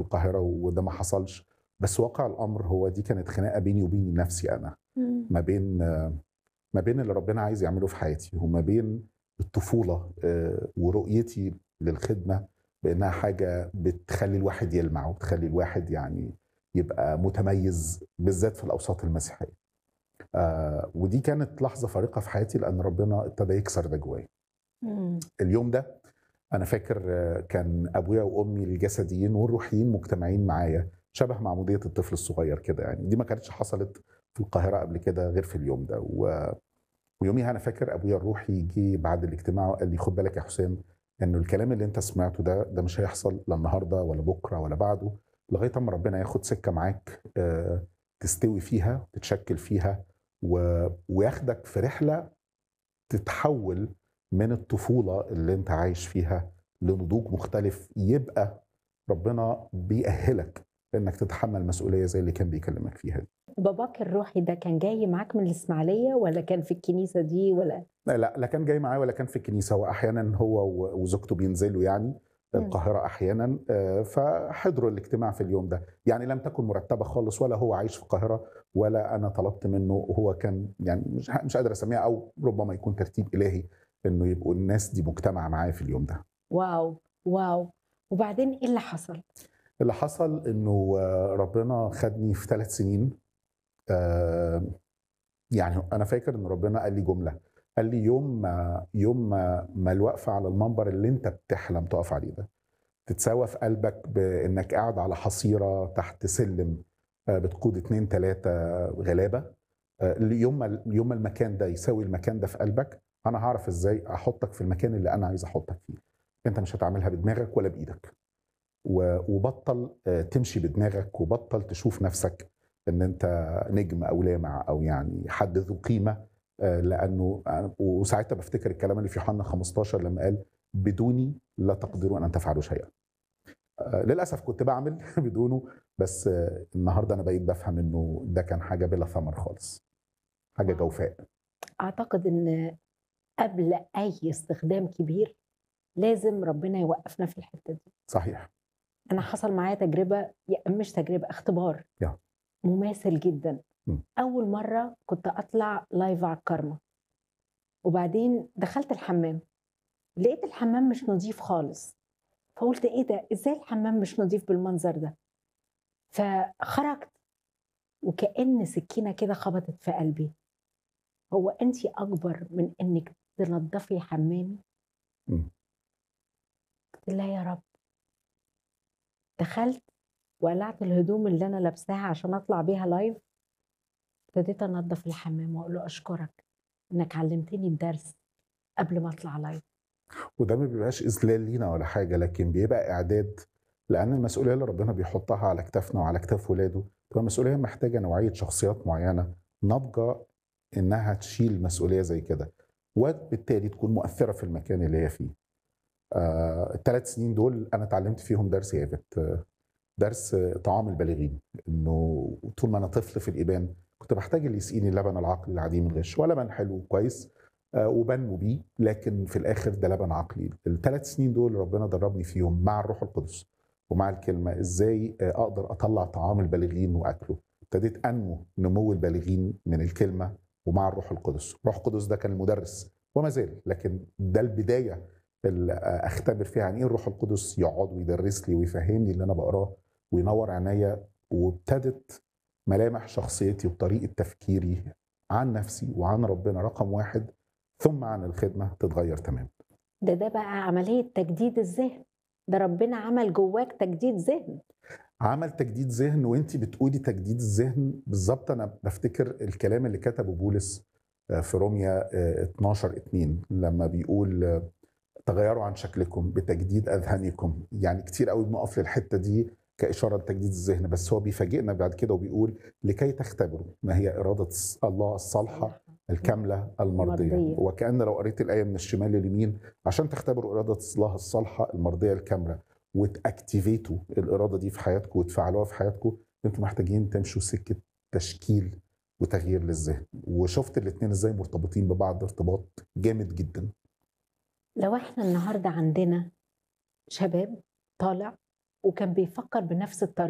القاهره وده ما حصلش بس واقع الامر هو دي كانت خناقه بيني وبين نفسي انا مم. ما بين ما بين اللي ربنا عايز يعمله في حياتي وما بين الطفوله آه، ورؤيتي للخدمه بانها حاجه بتخلي الواحد يلمع وبتخلي الواحد يعني يبقى متميز بالذات في الاوساط المسيحيه. آه، ودي كانت لحظه فارقه في حياتي لان ربنا ابتدى يكسر ده جوايا. مم. اليوم ده انا فاكر آه، كان ابويا وامي الجسديين والروحيين مجتمعين معايا شبه معموديه الطفل الصغير كده يعني دي ما كانتش حصلت في القاهره قبل كده غير في اليوم ده و... ويوميها انا فاكر ابويا الروحي جه بعد الاجتماع وقال لي خد بالك يا حسام انه الكلام اللي انت سمعته ده ده مش هيحصل لا النهارده ولا بكره ولا بعده لغايه اما ربنا ياخد سكه معاك آه، تستوي فيها تتشكل فيها و... وياخدك في رحله تتحول من الطفوله اللي انت عايش فيها لنضوج مختلف يبقى ربنا بيأهلك انك تتحمل مسؤوليه زي اللي كان بيكلمك فيها دي. باباك الروحي ده كان جاي معاك من الاسماعيليه ولا كان في الكنيسه دي ولا لا لا كان جاي معاه ولا كان في الكنيسه واحيانا هو و- وزوجته بينزلوا يعني مم. القاهره احيانا آه، فحضروا الاجتماع في اليوم ده يعني لم تكن مرتبه خالص ولا هو عايش في القاهره ولا انا طلبت منه هو كان يعني مش مش قادر اسميها او ربما يكون ترتيب الهي انه يبقوا الناس دي مجتمعه معايا في اليوم ده واو واو وبعدين ايه اللي حصل؟ اللي حصل انه آه، ربنا خدني في ثلاث سنين آه، يعني انا فاكر ان ربنا قال لي جمله قال لي يوم ما يوم ما, ما الوقفه على المنبر اللي انت بتحلم تقف عليه ده تتساوى في قلبك بانك قاعد على حصيره تحت سلم آه، بتقود اتنين تلاته غلابه آه، يوم ما يوم ما المكان ده يساوي المكان ده في قلبك انا هعرف ازاي احطك في المكان اللي انا عايز احطك فيه انت مش هتعملها بدماغك ولا بايدك و- وبطل آه، تمشي بدماغك وبطل تشوف نفسك ان انت نجم او لامع او يعني حد ذو قيمه آه، لانه أنا- وساعتها بفتكر الكلام اللي في يوحنا 15 لما قال بدوني لا تقدرون ان تفعلوا شيئا. آه، للاسف كنت بعمل بدونه بس آه، النهارده انا بقيت بفهم انه ده كان حاجه بلا ثمر خالص. حاجه جوفاء. اعتقد ان قبل اي استخدام كبير لازم ربنا يوقفنا في الحته دي صحيح. انا حصل معايا تجربه يا- مش تجربه اختبار يا. مماثل جدا م. اول مره كنت اطلع لايف على الكارما وبعدين دخلت الحمام لقيت الحمام مش نظيف خالص فقلت ايه ده ازاي الحمام مش نظيف بالمنظر ده فخرجت وكأن سكينة كده خبطت في قلبي هو انت اكبر من انك تنظفي حمامي م. قلت لا يا رب دخلت وقلعت الهدوم اللي انا لابساها عشان اطلع بيها لايف ابتديت انظف الحمام واقول له اشكرك انك علمتني الدرس قبل ما اطلع لايف وده ما بيبقاش اذلال لينا ولا حاجه لكن بيبقى اعداد لان المسؤوليه اللي ربنا بيحطها على كتافنا وعلى كتاف ولاده تبقى مسؤوليه محتاجه نوعيه شخصيات معينه ناضجه انها تشيل مسؤوليه زي كده وبالتالي تكون مؤثره في المكان اللي هي فيه. آه الثلاث سنين دول انا اتعلمت فيهم درس يا ايفت آه، درس آه، طعام البالغين انه طول ما انا طفل في الابان كنت بحتاج اللي يسقيني اللبن العقلي العديم الغش ولبن حلو كويس آه، وبنمو بيه لكن في الاخر ده لبن عقلي الثلاث سنين دول ربنا دربني فيهم مع الروح القدس ومع الكلمه ازاي آه، اقدر اطلع طعام البالغين واكله ابتديت انمو نمو البالغين من الكلمه ومع الروح القدس الروح القدس ده كان المدرس وما زال لكن ده البدايه اللي آه، اختبر فيها عن ايه الروح القدس يقعد ويدرس لي ويفهمني اللي انا بقراه وينور عينيا وابتدت ملامح شخصيتي وطريقه تفكيري عن نفسي وعن ربنا رقم واحد ثم عن الخدمه تتغير تماما ده ده بقى عملية تجديد الذهن ده ربنا عمل جواك تجديد ذهن عمل تجديد ذهن وانت بتقولي تجديد الذهن بالظبط انا بفتكر الكلام اللي كتبه بولس آه، في روميا آه، 12 2 لما بيقول آه، تغيروا عن شكلكم بتجديد اذهانكم يعني كتير قوي بنقف للحته دي كاشاره لتجديد الذهن بس هو بيفاجئنا بعد كده وبيقول لكي تختبروا ما هي اراده الله الصالحه الكامله المرضيه المرضية. وكان لو قريت الايه من الشمال لليمين عشان تختبروا اراده الله الصالحه المرضيه الكامله وتاكتيفيتوا الاراده دي في حياتكم وتفعلوها في حياتكم انتم محتاجين تمشوا سكه تشكيل وتغيير للذهن وشفت الاثنين ازاي مرتبطين ببعض ارتباط جامد جدا لو احنا النهاردة عندنا شباب طالع وكان بيفكر بنفس الطريقه